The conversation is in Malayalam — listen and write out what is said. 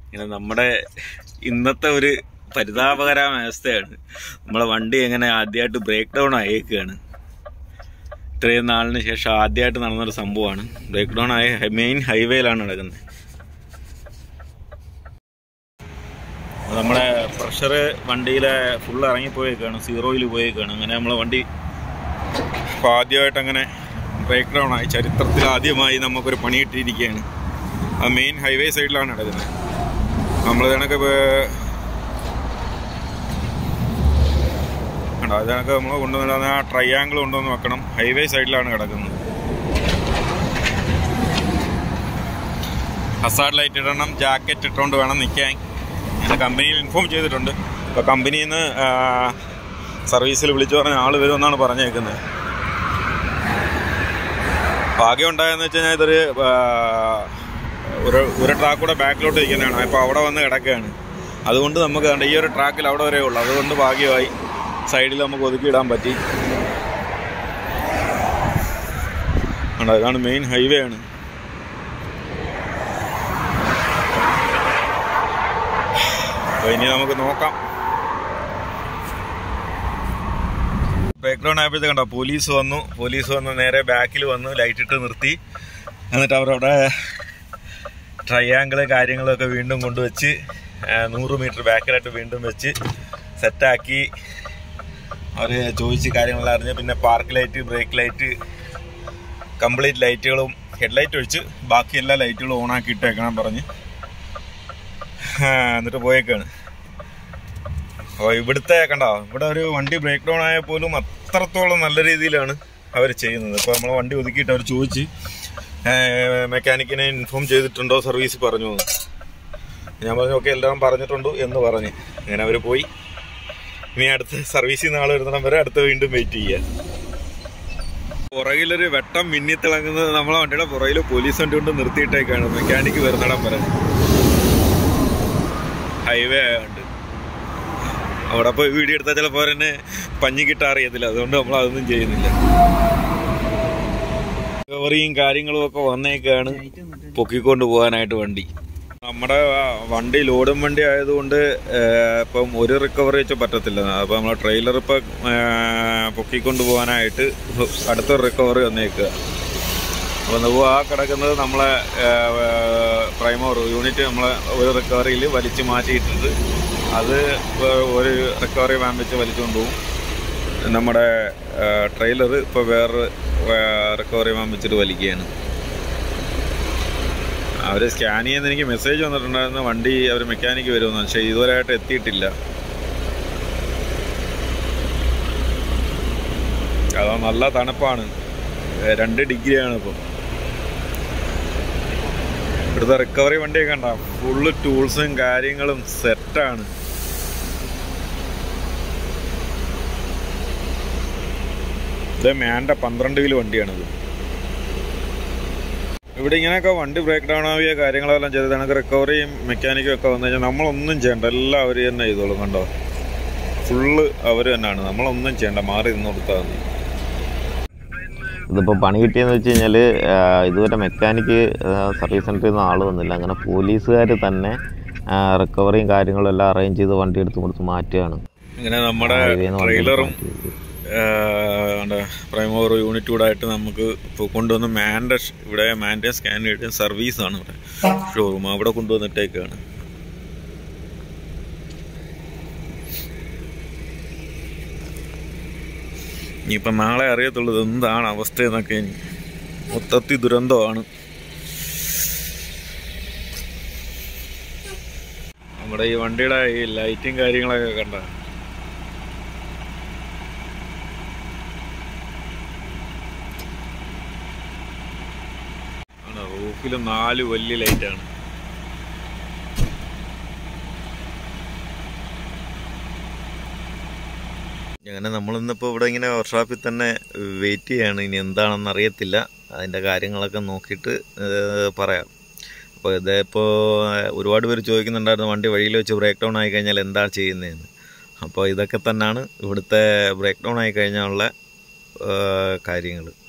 ഇങ്ങനെ നമ്മുടെ ഇന്നത്തെ ഒരു പരിതാപകരമായ അവസ്ഥയാണ് നമ്മളെ വണ്ടി എങ്ങനെ ആദ്യമായിട്ട് ബ്രേക്ക് ഡൗൺ ആയേക്കാണ് ഇത്രയും നാളിന് ശേഷം ആദ്യമായിട്ട് നടന്നൊരു സംഭവമാണ് ബ്രേക്ക് ഡൗൺ ആയ മെയിൻ ഹൈവേയിലാണ് നടക്കുന്നത് നമ്മളെ പ്രഷർ വണ്ടിയിലെ ഫുൾ ഇറങ്ങിപ്പോയേക്കാണ് സീറോയിൽ പോയേക്കാണ് അങ്ങനെ നമ്മളെ വണ്ടി ഇപ്പോൾ ആദ്യമായിട്ട് അങ്ങനെ ബ്രേക്ക് ഡൗൺ ആയി ചരിത്രത്തിൽ ആദ്യമായി നമുക്കൊരു പണി കിട്ടിയിരിക്കുകയാണ് ആ മെയിൻ ഹൈവേ സൈഡിലാണ് നടക്കുന്നത് നമ്മൾ ഇതിനൊക്കെ കണ്ടോ ഇതിനൊക്കെ നമ്മൾ കൊണ്ടുവന്ന ആ ട്രയാങ്കിൾ കൊണ്ടുവന്ന് വെക്കണം ഹൈവേ സൈഡിലാണ് കിടക്കുന്നത് ഹസാർഡ് ലൈറ്റ് ഇടണം ജാക്കറ്റ് ഇട്ടുകൊണ്ട് വേണം നിൽക്കാൻ ഞാൻ കമ്പനിയിൽ ഇൻഫോം ചെയ്തിട്ടുണ്ട് ഇപ്പോൾ കമ്പനിയിൽ നിന്ന് സർവീസിൽ വിളിച്ചു പറഞ്ഞ ആൾ വരുമെന്നാണ് പറഞ്ഞേക്കുന്നത് ഭാഗ്യം ഉണ്ടായെന്ന് വെച്ച് കഴിഞ്ഞാൽ ഇതൊരു ആ, ഒരു ഒരു ട്രാക്ക് കൂടെ ബാക്കിലോട്ട് ഇരിക്കുന്നതാണ് അപ്പോൾ അവിടെ വന്ന് കിടക്കുകയാണ് അതുകൊണ്ട് നമുക്ക് കണ്ട ഈ ഒരു ട്രാക്കിൽ അവിടെ വരെ ഉള്ളു അതുകൊണ്ട് ഭാഗ്യമായി സൈഡിൽ നമുക്ക് ഒതുക്കിയിടാൻ പറ്റി കണ്ടോ ഇതാണ് മെയിൻ ഹൈവേ ആണ് അപ്പോൾ ഇനി നമുക്ക് നോക്കാം ബ്രേക്ക് ഡൗൺ ആയപ്പോഴത്തെ കണ്ടോ പോലീസ് വന്നു പോലീസ് വന്ന് നേരെ ബാക്കിൽ വന്ന് ലൈറ്റ് ഇട്ട് നിർത്തി എന്നിട്ട് അവരവിടെ ട്രയാങ്കിള് കാര്യങ്ങളൊക്കെ വീണ്ടും കൊണ്ടുവച്ച് ആ, നൂറ് മീറ്റർ ബാക്കിലായിട്ട് വീണ്ടും വെച്ച് സെറ്റാക്കി അവർ ചോദിച്ച് കാര്യങ്ങളെല്ലാം അറിഞ്ഞ് പിന്നെ park light brake light complete ലൈറ്റുകളും ഹെഡ്ലൈറ്റ് ഒഴിച്ച് ബാക്കി എല്ലാ ലൈറ്റുകളും ഓണാക്കി ഇട്ടേക്കണം പറഞ്ഞ് ആ, എന്നിട്ട് പോയേക്കാണ് അപ്പോൾ ഇവിടുത്തെ കണ്ടോ ഇവിടെ ഒരു വണ്ടി ബ്രേക്ക് ഡൗൺ ആയാൽ പോലും അത്രത്തോളം നല്ല രീതിയിലാണ് അവർ ചെയ്യുന്നത് ഇപ്പോൾ നമ്മളെ വണ്ടി ഒതുക്കിയിട്ട് അവർ ചോദിച്ച് മെക്കാനിക്കിനെ ഇൻഫോം ചെയ്തിട്ടുണ്ടോ സർവീസ് പറഞ്ഞു എന്ന്. ഞാൻ പറഞ്ഞു ഓക്കെ എല്ലാം പറഞ്ഞിട്ടുണ്ട് എന്ന് പറഞ്ഞ് അങ്ങനെ അവർ പോയി ഇനി അടുത്ത സർവീസിൽ നാളെ വരുന്നിടം വരെ അടുത്ത വീണ്ടും വെയിറ്റ് ചെയ്യാൻ പുറകിലൊരു വെട്ടം മിന്നിത്തിളങ്ങുന്നത് നമ്മളെ വണ്ടിയുടെ പുറകിൽ പോലീസ് വണ്ടി കൊണ്ട് നിർത്തിയിട്ടേക്കാണ് മെക്കാനിക്ക് വരുന്നിടം വരെ ഹൈവേ ആയതുകൊണ്ട് അവിടെ പോയി വീഡിയോ എടുത്താൽ ചിലപ്പോൾ അവരെന്നെ പഞ്ഞി കിട്ടാൻ അറിയത്തില്ല അതുകൊണ്ട് നമ്മൾ അതൊന്നും ചെയ്യുന്നില്ല റിക്കവറിയും കാര്യങ്ങളും ഒക്കെ വന്നേക്കാണ് പൊക്കിക്കൊണ്ട് പോകാനായിട്ട് വണ്ടി നമ്മുടെ ആ വണ്ടി ലോഡും വണ്ടി ആയതുകൊണ്ട് ഏഹ്, ഇപ്പം ഒരു റിക്കവറി വെച്ച് പറ്റത്തില്ല അപ്പം നമ്മളെ ട്രെയിലർ ഇപ്പം ഏഹ്, പൊക്കിക്കൊണ്ട് പോകാനായിട്ട് അടുത്തൊരു റിക്കവറി വന്നേക്കുക അപ്പോൾ നമ്മൾ ആ കിടക്കുന്നത് നമ്മളെ പ്രൈമോർ യൂണിറ്റ് നമ്മളെ ഒരു റിക്കവറിയിൽ വലിച്ചു മാറ്റിയിട്ടിട്ട് അത് ഒരു റിക്കവറി വാൻ വെച്ച് വലിച്ചുകൊണ്ട് പോകും നമ്മുടെ ട്രെയിലർ ഇപ്പോൾ വേറെ റിക്കവറി വാൻ വെച്ചിട്ട് വലിക്കുകയാണ് അവർ സ്കാൻ ചെയ്യുന്ന എനിക്ക് മെസ്സേജ് വന്നിട്ടുണ്ടായിരുന്നു വണ്ടി അവർ മെക്കാനിക്ക് വരുമെന്ന് പക്ഷേ ഇതുവരെയായിട്ട് എത്തിയിട്ടില്ല അതാ നല്ല തണുപ്പാണ് ഏ, രണ്ട് ഡിഗ്രിയാണ് ഇപ്പം ഇവിടുത്തെ റിക്കവറി വണ്ടിയൊക്കെ കണ്ട ഫുള്ള് ടൂൾസും കാര്യങ്ങളും സെറ്റാണ് ഇത് മേണ്ട പന്ത്രണ്ട് കിലോ വണ്ടിയാണിത് ഇവിടെ ഇങ്ങനെയൊക്കെ വണ്ടി ബ്രേക്ക് ഡൗൺ ആവുകയോ കാര്യങ്ങളെല്ലാം ചെയ്ത് കണക്ക് റിക്കവറിയും മെക്കാനിക്കും ഒക്കെ വന്നു കഴിഞ്ഞാൽ നമ്മളൊന്നും ചെയ്യണ്ട എല്ലാം അവർ തന്നെ ചെയ്തോളും കണ്ടോ ഫുള്ള് അവർ തന്നെയാണ് നമ്മളൊന്നും ചെയ്യണ്ട മാറി നിന്ന് കൊടുത്താൽ മതി ഇതിപ്പോൾ പണി കിട്ടിയെന്ന് വെച്ച് കഴിഞ്ഞാൽ ഇതുവരെ മെക്കാനിക്ക് സർവീസ് സെൻറ്ററിൽ നിന്ന് ആൾ വന്നില്ല അങ്ങനെ പോലീസുകാർ തന്നെ റിക്കവറിയും കാര്യങ്ങളും എല്ലാം അറേഞ്ച് ചെയ്ത് വണ്ടി എടുത്ത് കൊടുത്ത് മാറ്റുകയാണ് ഇങ്ങനെ നമ്മുടെ Highway ന്ന് വണ്ടി ട്രെയിലറും മാറ്റി. പ്രൈമോർ യൂണിറ്റ് കൂടെ ആയിട്ട് നമുക്ക് ഇപ്പോൾ കൊണ്ടുവന്ന് മാൻ്റെ ഷ്- ഇവിടെ മാൻ്റെ സ്കാൻ ചെയ്ത് സർവീസാണ് ഇവിടെ ഷോറൂം അവിടെ കൊണ്ടുവന്നിട്ടേക്കാണ് ഇനിയിപ്പം നാളെ അറിയത്തുള്ളൂ ഇത് എന്താണ് അവസ്ഥ എന്നൊക്കെ ഇനി മൊത്തത്തിൽ ദുരന്തമാണ് നമ്മുടെ ഈ വണ്ടിയുടെ ഈ ലൈറ്റും കാര്യങ്ങളൊക്കെ കണ്ട റൂഫിൽ നാല് വലിയ ലൈറ്റാണ് അങ്ങനെ നമ്മളിന്നിപ്പോൾ ഇവിടെ ഇങ്ങനെ വർക്ക്ഷോപ്പിൽ തന്നെ വെയിറ്റ് ചെയ്യാണ് ഇനി എന്താണെന്ന് അറിയത്തില്ല അതിൻ്റെ കാര്യങ്ങളൊക്കെ നോക്കിയിട്ട് ഏഹ്, പറയാം അപ്പോൾ ഇതിപ്പോൾ ഒരുപാട് പേര് ചോദിക്കുന്നുണ്ടായിരുന്നു വണ്ടി വഴിയിൽ വെച്ച് ബ്രേക്ക് ഡൗൺ ആയി കഴിഞ്ഞാൽ എന്താ ചെയ്യുന്നതെന്ന് അപ്പോൾ ഇതൊക്കെ തന്നെയാണ് ഇവിടുത്തെ ബ്രേക്ക് ഡൗൺ ആയി കഴിഞ്ഞാലുള്ള കാര്യങ്ങൾ